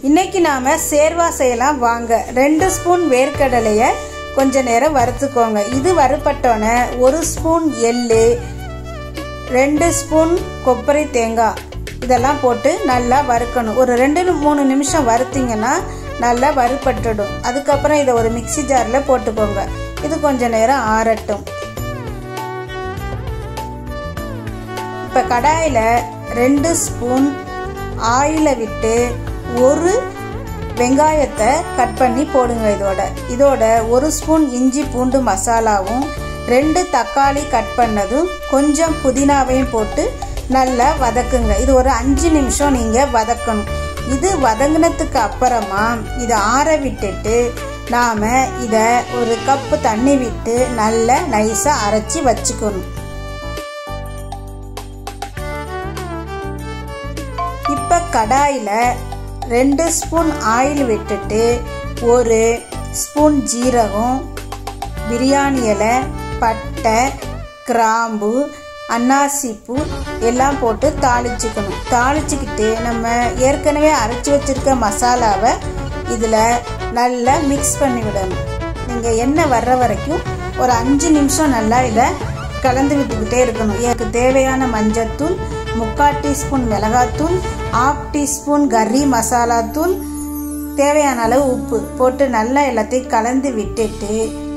இன்னைக்கு நாம் சேர்வா செய்யலாம் வாங்க ரெண்டு ஸ்பூன் வேர்க்கடலையை கொஞ்ச நேரம் வறுத்துக்கோங்க இது வறுப்பட்டோன்னே ஒரு ஸ்பூன் எள்ளு ரெண்டு ஸ்பூன் கொப்பரை தேங்காய் இதெல்லாம் போட்டு நல்லா வறுக்கணும் ஒரு ரெண்டு மூணு நிமிஷம் வறுத்தீங்கன்னா நல்லா வறுப்பட்டுடும் அதுக்கப்புறம் இதை ஒரு மிக்சி ஜாரில் போட்டுக்கோங்க இது கொஞ்ச நேரம் ஆறட்டும் இப்போ கடாயில் ரெண்டு ஸ்பூன் ஆயிலை விட்டு ஒரு வெங்காயத்தை கட் பண்ணி போடுங்க இதோட இதோட ஒரு ஸ்பூன் இஞ்சி பூண்டு மசாலாவும் ரெண்டு தக்காளி கட் பண்ணதும் கொஞ்சம் புதினாவையும் போட்டு நல்லா வதக்குங்க இது ஒரு அஞ்சு நிமிஷம் நீங்கள் வதக்கணும் இது வதங்கினதுக்கு அப்புறமா இதை ஆற விட்டுட்டு நாம் இதை ஒரு கப்பு தண்ணி விட்டு நல்லா நைஸாக அரைச்சி வச்சுக்கணும் இப்போ கடாயில் ரெண்டு ஸ்பூன் ஆயில் விட்டுட்டு ஒரு ஸ்பூன் ஜீரகம் பிரியாணி இலை பட்டை கிராம்பு அன்னாசிப்பூ எல்லாம் போட்டு தாளிச்சுக்கணும் தாளிச்சுக்கிட்டு நம்ம ஏற்கனவே அரைச்சி வச்சுருக்க மசாலாவை இதில் நல்லா மிக்ஸ் பண்ணி விடணும் நீங்கள் எண்ணெய் வர்ற வரைக்கும் ஒரு அஞ்சு நிமிஷம் நல்லா இதை கலந்து விட்டுக்கிட்டே இருக்கணும் எனக்கு தேவையான மஞ்சத்தூள் முக்கால் டீஸ்பூன் மிளகாத்தூள் ஆஃப் டீஸ்பூன் கறி மசாலா தூள் தேவையான அளவு உப்பு போட்டு நல்லா எல்லாத்தையும் கலந்து விட்டுட்டு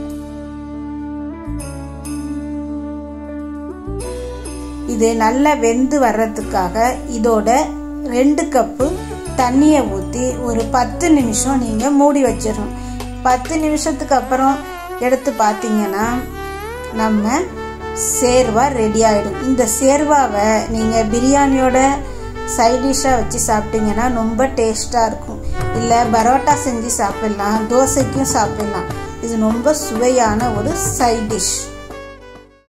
இது நல்லா வெந்து வர்றதுக்காக இதோட ரெண்டு கப்பு தண்ணியை ஊற்றி ஒரு பத்து நிமிஷம் நீங்கள் மூடி வச்சிடணும் பத்து நிமிஷத்துக்கு அப்புறம் எடுத்து பார்த்தீங்கன்னா நம்ம சேர்வா ரெடி ஆகிடும் இந்த சேர்வாவை நீங்கள் பிரியாணியோட சைட் டிஷ்ஷாக வச்சு சாப்பிட்டீங்கன்னா ரொம்ப டேஸ்ட்டாக இருக்கும் இல்லை பரோட்டா செஞ்சு சாப்பிட்லாம் தோசைக்கும் சாப்பிட்லாம் இது ரொம்ப சுவையான ஒரு சைட் டிஷ்